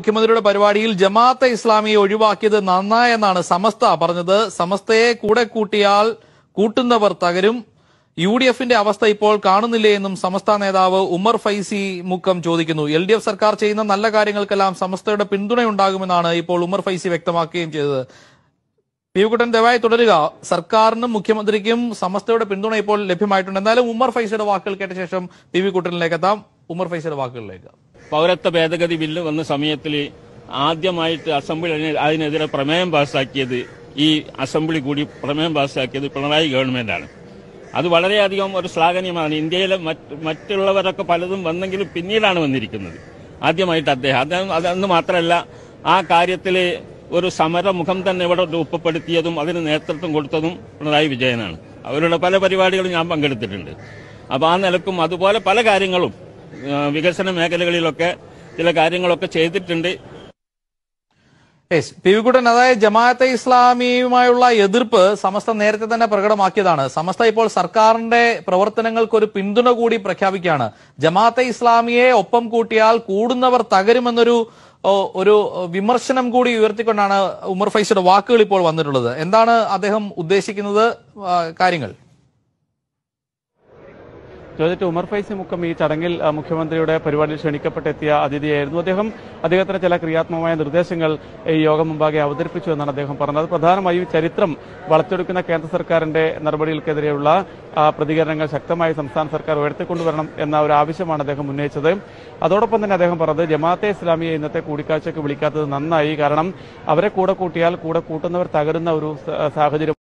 മുഖ്യമന്ത്രിയുടെ പരിപാടിയിൽ ജമാഅത്തെ ഇസ്ലാമിയെ ഒഴിവാക്കിയത് നന്നായെന്നാണ് സമസ്ത പറഞ്ഞത് സമസ്തയെ കൂടെ കൂട്ടിയാൽ കൂട്ടുന്നവർ തകരും യു ഡി എഫിന്റെ അവസ്ഥ ഇപ്പോൾ കാണുന്നില്ലേ എന്നും സമസ്ത നേതാവ് ഉമർ ഫൈസി മുക്കം ചോദിക്കുന്നു എൽ ഡി എഫ് സർക്കാർ ചെയ്യുന്ന നല്ല കാര്യങ്ങൾക്കെല്ലാം സമസ്തയുടെ പിന്തുണയുണ്ടാകുമെന്നാണ് ഇപ്പോൾ ഉമർ ഫൈസി വ്യക്തമാക്കുകയും ചെയ്തത് പിയുക്കുട്ടൻ ദയവായി തുടരുക സർക്കാരിനും മുഖ്യമന്ത്രിക്കും സമസ്തയുടെ പിന്തുണ ഇപ്പോൾ ലഭ്യമായിട്ടുണ്ട് എന്തായാലും ഉമർ ഫൈസിയുടെ വാക്കുകൾ കേട്ട ശേഷം പി വി കുട്ടനിലേക്ക് എത്താം ഉമർ ഫൈസിയുടെ വാക്കുകളിലേക്ക് പൗരത്വ ഭേദഗതി ബില്ല് വന്ന സമയത്തിൽ ആദ്യമായിട്ട് അസംബ്ലി അതിനെ- അതിനെതിരെ പ്രമേയം പാസ്സാക്കിയത് ഈ അസംബ്ലി കൂടി പ്രമേയം പാസ്സാക്കിയത് പിണറായി ഗവൺമെന്റാണ് അത് വളരെയധികം ഒരു ശ്ലാഘനീയമാണ് ഇന്ത്യയിലെ മറ്റ് മറ്റുള്ളവരൊക്കെ പലതും വന്നെങ്കിലും പിന്നീടാണ് വന്നിരിക്കുന്നത് ആദ്യമായിട്ട് അദ്ദേഹം അദ്ദേഹം അതെന്ന് മാത്രമല്ല ആ കാര്യത്തിൽ ഒരു സമരമുഖം തന്നെ ഇവിടെ രൂപപ്പെടുത്തിയതും അതിന് നേതൃത്വം കൊടുത്തതും പിണറായി വിജയനാണ് അവരുടെ പല പരിപാടികളും ഞാൻ പങ്കെടുത്തിട്ടുണ്ട് അപ്പോൾ ആ നിലക്കും അതുപോലെ പല കാര്യങ്ങളും ആ, വികസന മേഖലകളിലൊക്കെ ചില കാര്യങ്ങളൊക്കെ ചെയ്തിട്ടുണ്ട് യെസ് പി വിക്കുട്ടൻ അതായത് ജമാഅത്തെ ഇസ്ലാമിയുമായുള്ള എതിർപ്പ് സമസ്ത നേരത്തെ തന്നെ പ്രകടമാക്കിയതാണ് സമസ്ത ഇപ്പോൾ സർക്കാരിന്റെ പ്രവർത്തനങ്ങൾക്ക് ഒരു പിന്തുണ കൂടി പ്രഖ്യാപിക്കുകയാണ് ജമാഅത്തെ ഇസ്ലാമിയെ ഒപ്പം കൂട്ടിയാൽ കൂടുന്നവർ തകരുമെന്നൊരു ഓ, ഒരു വിമർശനം കൂടി ഉയർത്തിക്കൊണ്ടാണ് ഉമർ ഫൈസിയുടെ വാക്കുകൾ ഇപ്പോൾ വന്നിട്ടുള്ളത് എന്താണ് അദ്ദേഹം ഉദ്ദേശിക്കുന്നത് ആ, കാര്യങ്ങൾ ജോജറ്റ് ഉമർ ഫൈസി മുക്കം ഈ ചടങ്ങിൽ ആ, മുഖ്യമന്ത്രിയുടെ പരിപാടിയിൽ ക്ഷണിക്കപ്പെട്ടെത്തിയ അതിഥിയായിരുന്നു അദ്ദേഹം അദ്ദേഹത്തിന് ചില ക്രിയാത്മകമായ നിർദ്ദേശങ്ങൾ ഈ യോഗം മുമ്പാകെ അവതരിപ്പിച്ചു എന്നാണ് അദ്ദേഹം പറഞ്ഞത് പ്രധാനമായും ചരിത്രം വളർത്തിയെടുക്കുന്ന കേന്ദ്ര സർക്കാരിന്റെ നടപടികൾക്കെതിരെയുള്ള ആ, പ്രതികരണങ്ങൾ ശക്തമായി സംസ്ഥാന സർക്കാർ ഉയർത്തിക്കൊണ്ടുവരണം എന്ന ഒരു ആവശ്യമാണ് അദ്ദേഹം ഉന്നയിച്ചത് അതോടൊപ്പം തന്നെ അദ്ദേഹം പറഞ്ഞത് ജമാഅത്തെ ഇസ്ലാമിയെ ഇന്നത്തെ കൂടിക്കാഴ്ചയ്ക്ക് വിളിക്കാത്തത് നന്നായി കാരണം അവരെ കൂടെ കൂട്ടിയാൽ കൂടെ കൂട്ടുന്നവർ തകരുന്ന ഒരു സ- സാഹചര്യം